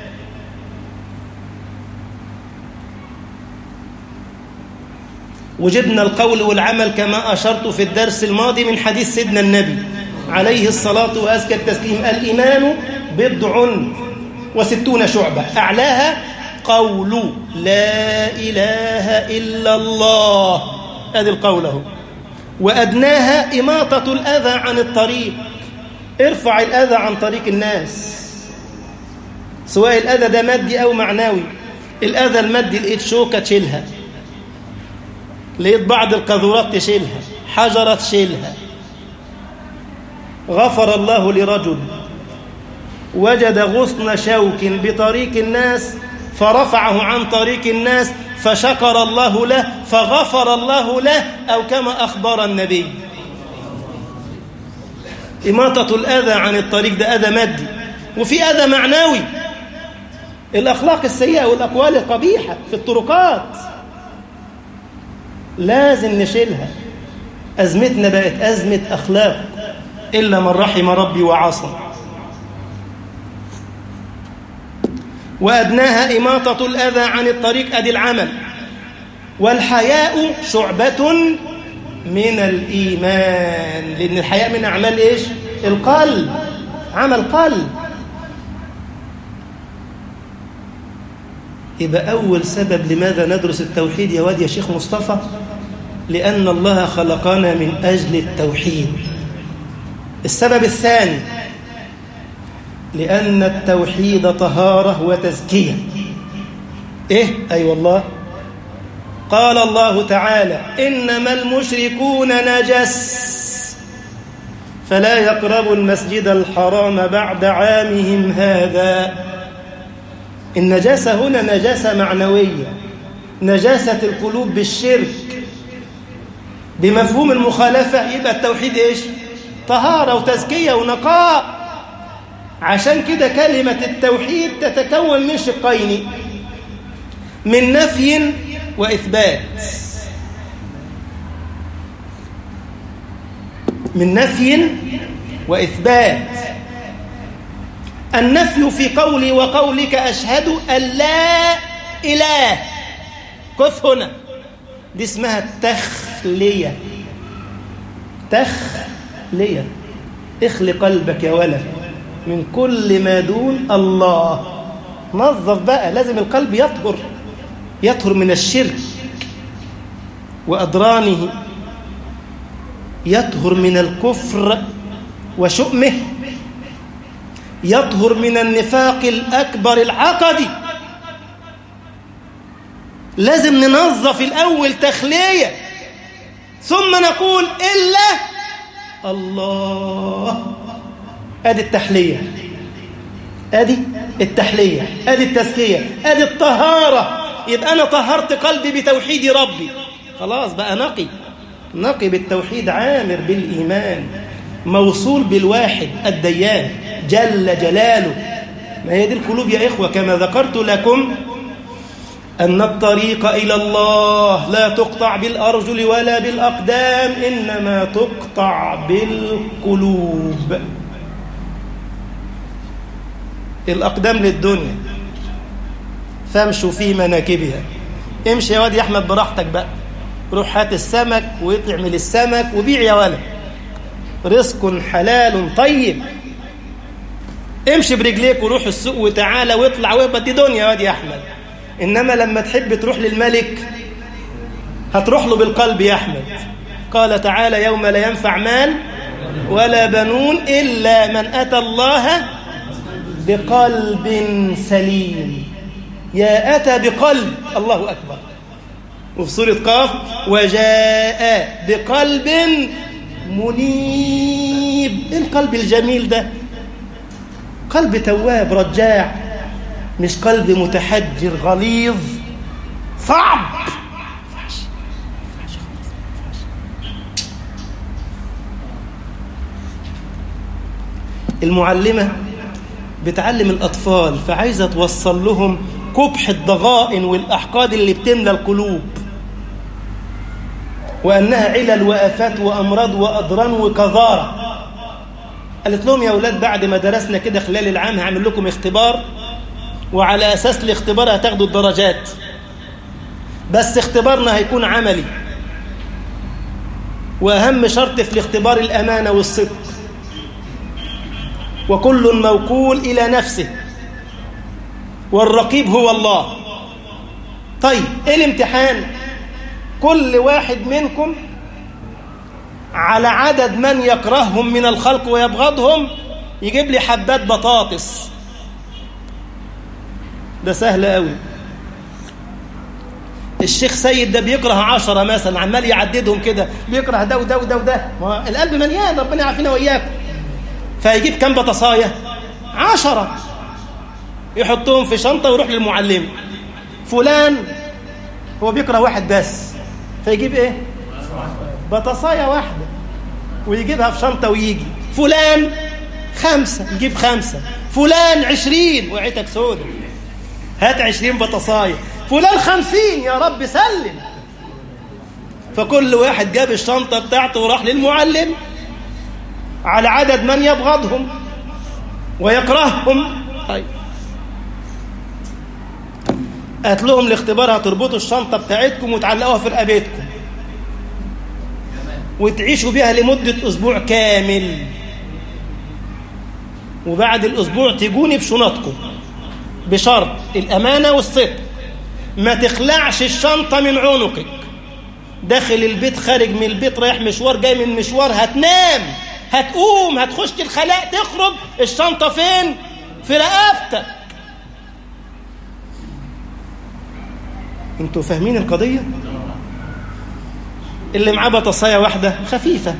وجدنا القول والعمل كما أشرت في الدرس الماضي من حديث سيدنا النبي عليه الصلاة وأزكى التسليم الإيمان بضع وستون شعبة أعلاها قول لا إله إلا الله هذا القول هو وأدناها إماطة الأذى عن الطريق ارفع الأذى عن طريق الناس سواء الأذى ده مادي أو معنوي الأذى المادي لقيت شوكة تشيلها لقيت بعض القذورات تشيلها حجرة تشيلها غفر الله لرجل وجد غصن شوك بطريق الناس فرفعه عن طريق الناس فشكر الله له فغفر الله له أو كما أخبر النبي إماطة الأذى عن الطريق ده أذى مادي وفي أذى معنوي الأخلاق السيئة والأقوال القبيحة في الطرقات لازم نشيلها أزمتنا بقت أزمة أخلاق إلا من رحم ربي وعصى وأدناها إماطة الأذى عن الطريق أدي العمل والحياء شعبة من الإيمان لأن الحياء من أعمال إيش؟ القلب عمل قلب يبقى أول سبب لماذا ندرس التوحيد يا واد يا شيخ مصطفى لأن الله خلقنا من أجل التوحيد السبب الثاني لأن التوحيد طهارة وتزكية إيه؟ أي أيوة والله قال الله تعالى إنما المشركون نجس فلا يقربوا المسجد الحرام بعد عامهم هذا النجاسة هنا نجاسة معنوية نجاسة القلوب بالشرك بمفهوم المخالفة يبقى التوحيد إيش؟ طهارة وتزكية ونقاء عشان كده كلمة التوحيد تتكون من شقين من نفي وإثبات من نفي وإثبات النفي في قولي وقولك أشهد أن لا إله كف هنا دي اسمها التخلية تخلية اخلي قلبك يا ولد من كل ما دون الله نظف بقى لازم القلب يطهر يطهر من الشرك وأدرانه يطهر من الكفر وشؤمه يطهر من النفاق الأكبر العقدي لازم ننظف الأول تخلية ثم نقول إلا الله ادي التحليه ادي التحليه ادي التزكيه ادي الطهاره يبقى انا طهرت قلبي بتوحيد ربي خلاص بقى نقي نقي بالتوحيد عامر بالايمان موصول بالواحد الديان جل جلاله ما هي دي القلوب يا اخوه كما ذكرت لكم أن الطريق إلى الله لا تقطع بالأرجل ولا بالأقدام إنما تقطع بالقلوب الأقدام للدنيا فامشوا في مناكبها امشي يا واد يا أحمد براحتك بقى روح هات السمك واطعمل السمك وبيع يا ولد رزق حلال طيب امشي برجليك وروح السوق وتعالى واطلع وابقى دي دنيا يا واد يا أحمد إنما لما تحب تروح للملك هتروح له بالقلب يا أحمد قال تعالى يوم لا ينفع مال ولا بنون إلا من أتى الله بقلب سليم يا أتى بقلب الله أكبر وفي سورة قاف وجاء بقلب منيب إيه القلب الجميل ده قلب تواب رجاع مش قلب متحجر غليظ صعب المعلمة بتعلم الأطفال فعايزة توصل لهم قبح الضغائن والأحقاد اللي بتملى القلوب وأنها علل وآفات وأمراض وأضران وكظارة قالت لهم يا أولاد بعد ما درسنا كده خلال العام هعمل لكم اختبار وعلى أساس الاختبار هتاخدوا الدرجات بس اختبارنا هيكون عملي وأهم شرط في الاختبار الأمانة والصدق وكل موكول إلى نفسه والرقيب هو الله طيب ايه الامتحان كل واحد منكم على عدد من يكرههم من الخلق ويبغضهم يجيب لي حبات بطاطس ده سهل قوي الشيخ سيد ده بيكره عشرة مثلا عمال يعددهم كده بيكره ده وده وده وده ما القلب مليان ربنا يعافينا وإياكم فيجيب كام بطاصاية عشرة يحطهم في شنطة ويروح للمعلم فلان هو بيكره واحد بس فيجيب ايه بطاصاية واحدة ويجيبها في شنطة ويجي فلان خمسة يجيب خمسة فلان عشرين وعيتك سودة هات عشرين بطاصاية فلان خمسين يا رب سلم فكل واحد جاب الشنطة بتاعته وراح للمعلم على عدد من يبغضهم ويكرههم طيب هات لهم الاختبار هتربطوا الشنطة بتاعتكم وتعلقوها في رقبتكم وتعيشوا بيها لمدة أسبوع كامل وبعد الأسبوع تجوني بشنطكم بشرط الأمانة والصدق ما تخلعش الشنطة من عنقك داخل البيت خارج من البيت رايح مشوار جاي من مشوار هتنام هتقوم هتخش الخلاء تخرج الشنطة فين في رقبتك انتوا فاهمين القضية اللي معاه بطاصايه واحدة خفيفة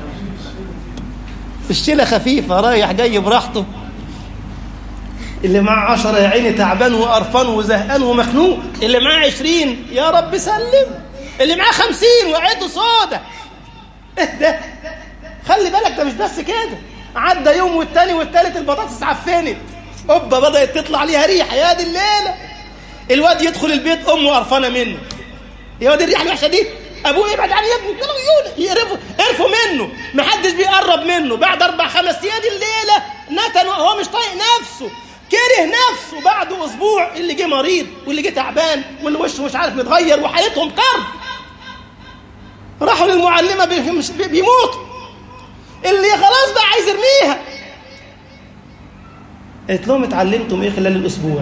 الشيلة خفيفة رايح جاي براحته اللي معاه عشرة يا عيني تعبان وقرفان وزهقان ومخنوق اللي معاه عشرين يا رب سلم اللي معاه خمسين وعيته سودة ايه ده خلي بالك ده مش بس كده عدى يوم والتاني والتالت البطاطس عفنت اوبا بدأت تطلع ليها ريحة يا دي الليلة الواد يدخل البيت امه قرفانة منه يا واد الريحة الوحشة دي ابوه يبعد عن ابنه قالوا عيونه يقرفوا قرفوا منه محدش بيقرب منه بعد اربع خمس ايام الليله نتن هو مش طايق نفسه كره نفسه بعد اسبوع اللي جه مريض واللي جه تعبان واللي وشه مش عارف متغير وحالتهم كرب راحوا للمعلمه بيموتوا اللي خلاص بقى عايز يرميها قالت لهم اتعلمتم ايه خلال الاسبوع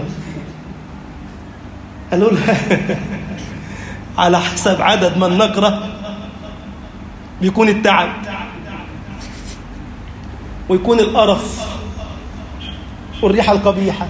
قالوا لها على حسب عدد من نكره بيكون التعب ويكون القرف والريحة القبيحة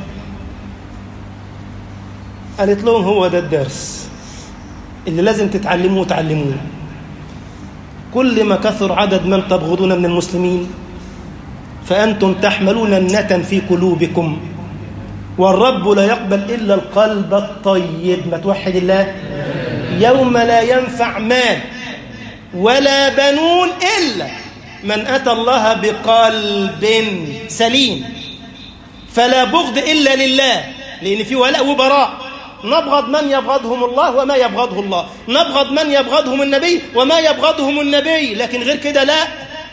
قالت لهم هو ده الدرس اللي لازم تتعلموه وتعلموه كل ما كثر عدد من تبغضون من المسلمين فأنتم تحملون النتن في قلوبكم والرب لا يقبل إلا القلب الطيب ما توحد الله يوم لا ينفع مال ولا بنون إلا من أتى الله بقلب سليم فلا بغض إلا لله لأن في ولاء وبراء نبغض من يبغضهم الله وما يبغضه الله نبغض من يبغضهم النبي وما يبغضهم النبي لكن غير كده لا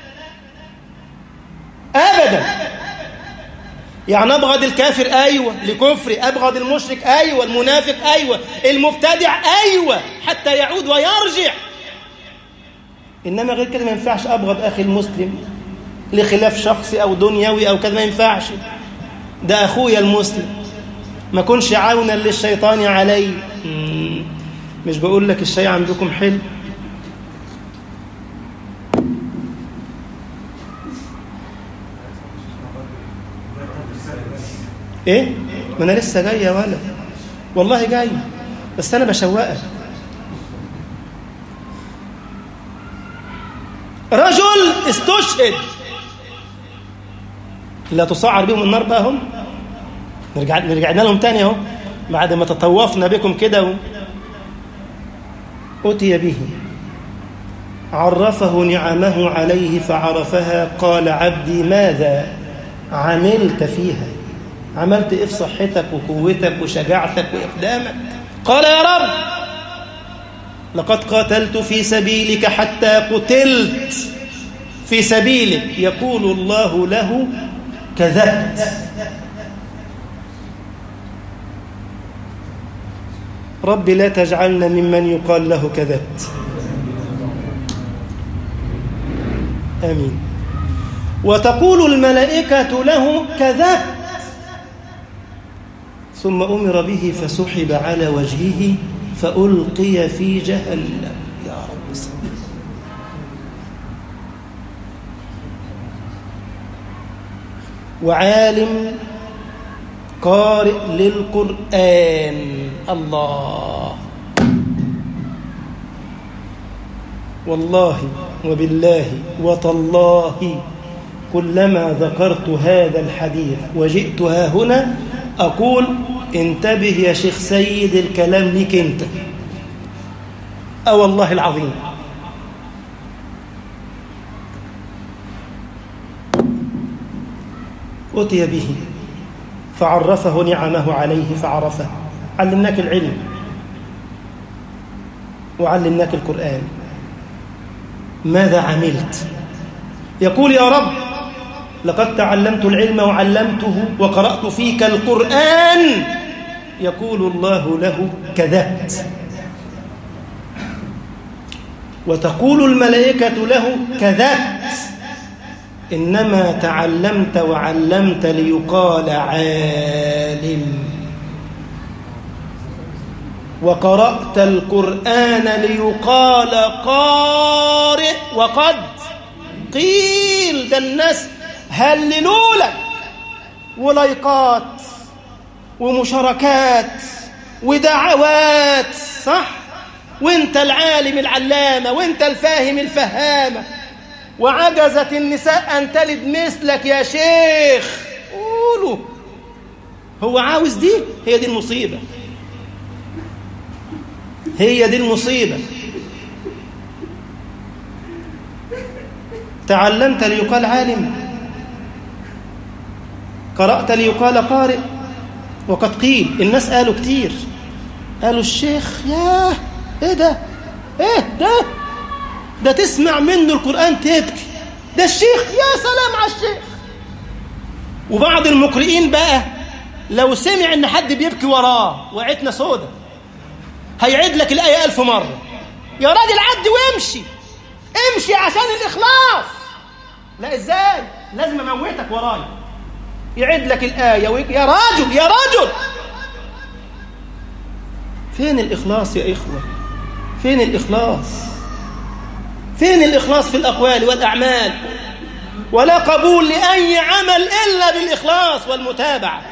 أبدا يعني أبغض الكافر أيوة لكفري أبغض المشرك أيوة المنافق أيوة المبتدع أيوة حتى يعود ويرجع إنما غير كده ما ينفعش أبغض أخي المسلم لخلاف شخصي أو دنيوي أو كده ما ينفعش ده أخويا المسلم ما كنش عونا للشيطان علي مش بقول لك الشيء عندكم حلو ايه ما انا لسه جاي يا ولد والله جاي بس انا بشوقك رجل استشهد لا تصعر بهم النار بقى هم نرجع نرجعنا لهم تاني اهو بعد ما تطوفنا بكم كده و... أتي به عرفه نعمه عليه فعرفها قال عبدي ماذا عملت فيها عملت ايه في صحتك وقوتك وشجاعتك وإقدامك قال يا رب لقد قاتلت في سبيلك حتى قتلت في سبيلك يقول الله له كذبت رب لا تجعلنا ممن يقال له كذبت آمين وتقول الملائكة له كذبت ثم أمر به فسحب على وجهه فألقي في جهنم يا رب سبيل وعالم قارئ للقرآن الله والله وبالله وتالله كلما ذكرت هذا الحديث وجئت ها هنا أقول انتبه يا شيخ سيد الكلام ليك انت أو والله العظيم أتي به فعرفه نعمه عليه فعرفه علمناك العلم وعلمناك القرآن ماذا عملت يقول يا رب لقد تعلمت العلم وعلمته وقرأت فيك القرآن يقول الله له كذبت وتقول الملائكة له كذبت إنما تعلمت وعلمت ليقال عالم وقرأت القرآن ليقال قارئ وقد قيل ده الناس هللوا لك ولايقات ومشاركات ودعوات صح وانت العالم العلامة وانت الفاهم الفهامة وعجزت النساء أن تلد مثلك يا شيخ قولوا هو عاوز دي هي دي المصيبة هي دي المصيبة تعلمت ليقال عالم قرأت ليقال قارئ وقد قيل الناس قالوا كتير قالوا الشيخ ياه ايه ده ايه ده ده تسمع منه القرآن تبكي ده الشيخ يا سلام على الشيخ وبعض المقرئين بقى لو سمع ان حد بيبكي وراه وعتنا سودة هيعيد لك الآية ألف مرة يا راجل عدي وامشي امشي عشان الإخلاص لا ازاي لازم اموتك ورايا يعيد لك الآية ويك يا راجل يا رجل فين الإخلاص يا إخوة فين الإخلاص فين الإخلاص في الأقوال والأعمال ولا قبول لأي عمل إلا بالإخلاص والمتابعة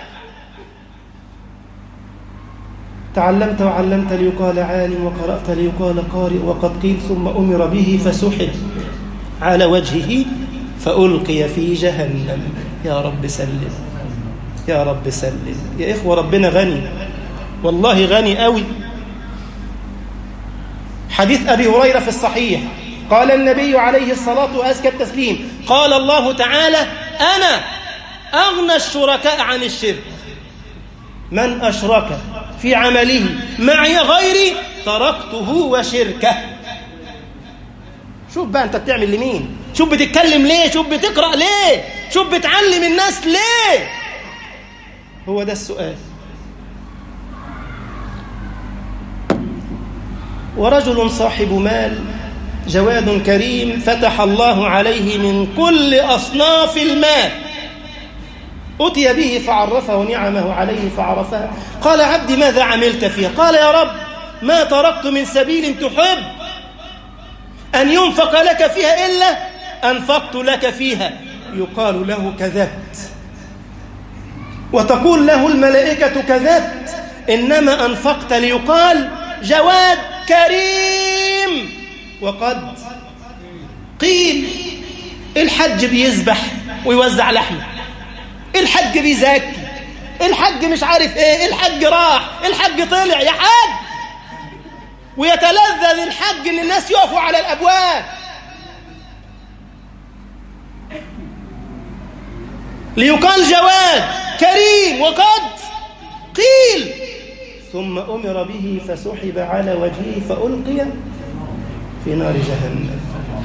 تعلمت وعلمت ليقال عالم وقرأت ليقال قارئ وقد قيل ثم أمر به فسحب على وجهه فألقي في جهنم يا رب سلم يا رب سلم يا إخوة ربنا غني والله غني قوي حديث أبي هريرة في الصحيح قال النبي عليه الصلاة وأزكى التسليم قال الله تعالى أنا أغنى الشركاء عن الشرك من أشرك في عمله معي غيري تركته وشركه شوف بقى أنت بتعمل لمين شوف بتتكلم ليه شوف بتقرأ ليه شوف بتعلم الناس ليه هو ده السؤال ورجل صاحب مال جواد كريم فتح الله عليه من كل أصناف المال أتي به فعرفه نعمه عليه فعرفها قال عبدي ماذا عملت فيها قال يا رب ما تركت من سبيل تحب أن ينفق لك فيها إلا أنفقت لك فيها يقال له كذبت وتقول له الملائكة كذبت إنما أنفقت ليقال جواد كريم وقد قيل الحج بيذبح ويوزع لحمه الحج بيزكي الحج مش عارف ايه الحج راح الحج طلع يا حاج ويتلذذ الحج ان الناس يقفوا على الابواب ليقال جواد كريم وقد قيل ثم أمر به فسحب على وجهه فألقي في نار جهنم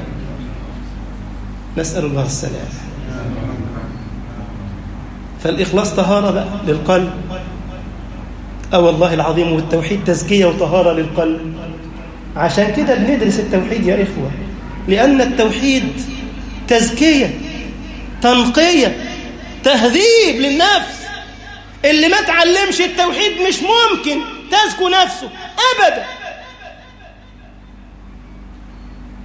نسأل الله السلامة فالإخلاص طهارة بقى للقلب أو والله العظيم والتوحيد تزكية وطهارة للقلب عشان كده بندرس التوحيد يا إخوة لأن التوحيد تزكية تنقية تهذيب للنفس اللي ما تعلمش التوحيد مش ممكن تزكو نفسه أبدا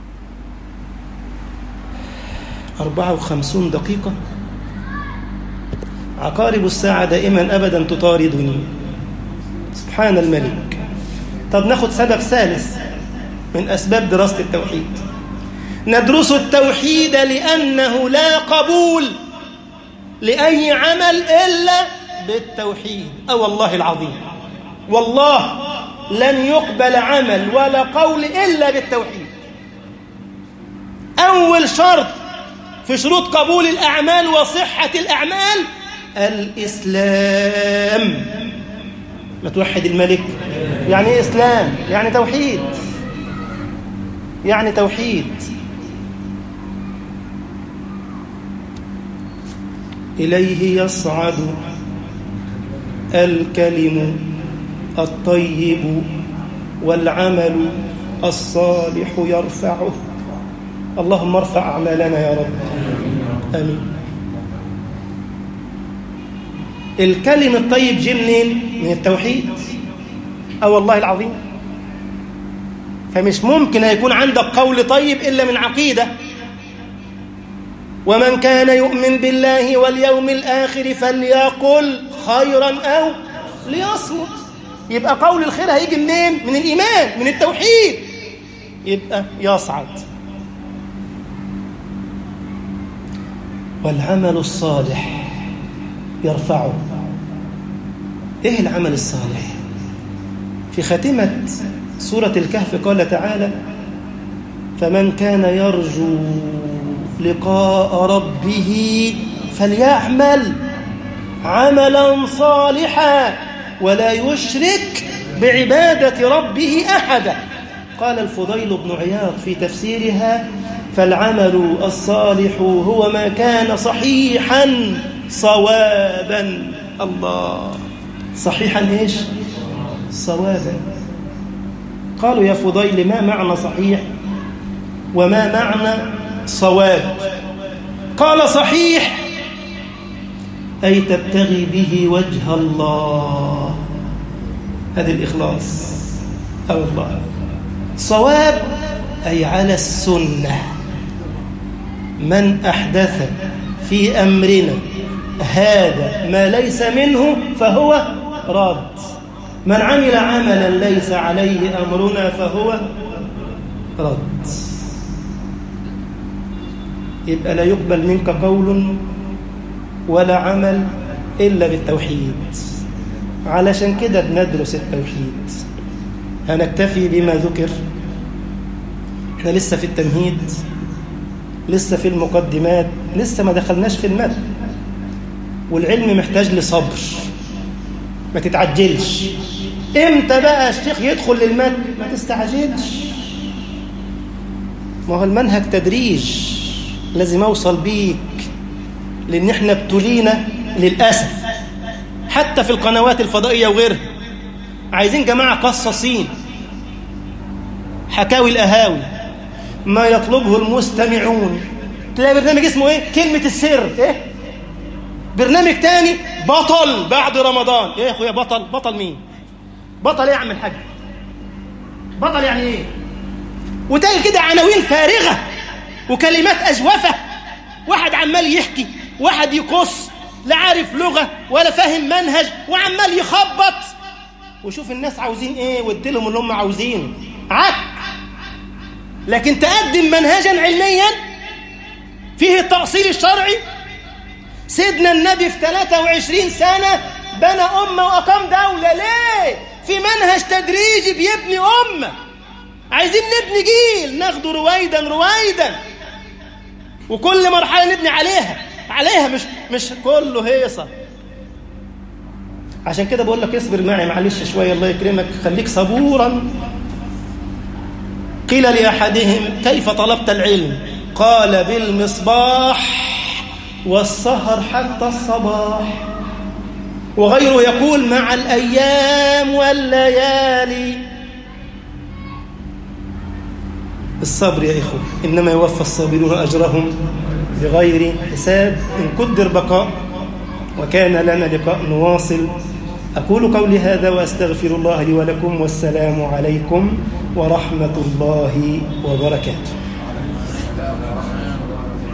أربعة وخمسون دقيقة عقارب الساعة دائما أبدا تطاردني سبحان الملك طب ناخد سبب ثالث من أسباب دراسة التوحيد ندرس التوحيد لأنه لا قبول لأي عمل إلا بالتوحيد أو والله العظيم والله لن يقبل عمل ولا قول إلا بالتوحيد أول شرط في شروط قبول الأعمال وصحة الأعمال الإسلام ما توحد الملك يعني إيه إسلام يعني توحيد يعني توحيد إليه يصعد الكلم الطيب والعمل الصالح يرفعه اللهم ارفع أعمالنا يا رب آمين الكلم الطيب جه منين؟ من التوحيد أو والله العظيم فمش ممكن يكون عندك قول طيب إلا من عقيدة ومن كان يؤمن بالله واليوم الآخر فليقل خيرا أو ليصمت يبقى قول الخير هيجي منين؟ من الإيمان من التوحيد يبقى يصعد والعمل الصالح يرفعه ايه العمل الصالح في خاتمة سورة الكهف قال تعالى فمن كان يرجو لقاء ربه فليعمل عملا صالحا ولا يشرك بعبادة ربه أحدا قال الفضيل بن عياض في تفسيرها فالعمل الصالح هو ما كان صحيحا صوابا الله صحيحا ايش صوابا قالوا يا فضيل ما معنى صحيح وما معنى صواب قال صحيح أي تبتغي به وجه الله هذا الإخلاص أو الله صواب أي على السنة من أحدث في أمرنا هذا ما ليس منه فهو راد من عمل عملا ليس عليه أمرنا فهو رد يبقى لا يقبل منك قول ولا عمل إلا بالتوحيد علشان كده بندرس التوحيد هنكتفي بما ذكر احنا لسه في التمهيد لسه في المقدمات لسه ما دخلناش في المد والعلم محتاج لصبر ما تتعجلش امتى بقى الشيخ يدخل للمد ما تستعجلش ما هو المنهج تدريج لازم اوصل بيك لان احنا ابتلينا للاسف حتى في القنوات الفضائيه وغيرها عايزين جماعه قصاصين حكاوي القهاوي ما يطلبه المستمعون تلاقي برنامج اسمه ايه كلمه السر ايه برنامج تاني بطل بعد رمضان ايه يا اخويا بطل بطل مين بطل ايه يا عم الحاج بطل يعني ايه وتلاقي كده عناوين فارغه وكلمات اجوفه واحد عمال يحكي واحد يقص لا عارف لغه ولا فاهم منهج وعمال يخبط وشوف الناس عاوزين ايه وادي لهم اللي هم عاوزينه عك لكن تقدم منهجا علميا فيه التأصيل الشرعي سيدنا النبي في 23 سنة بنى أمة وأقام دولة ليه؟ في منهج تدريجي بيبني أمة عايزين نبني جيل ناخده رويدا رويدا وكل مرحلة نبني عليها عليها مش مش كله هيصة عشان كده بقول لك اصبر معي معلش شوية الله يكرمك خليك صبورا قيل لأحدهم كيف طلبت العلم قال بالمصباح والسهر حتى الصباح وغيره يقول مع الأيام والليالي الصبر يا إخوة إنما يوفى الصابرون أجرهم بغير حساب إن قدر بقاء وكان لنا لقاء نواصل أقول قولي هذا وأستغفر الله لي ولكم والسلام عليكم ورحمة الله وبركاته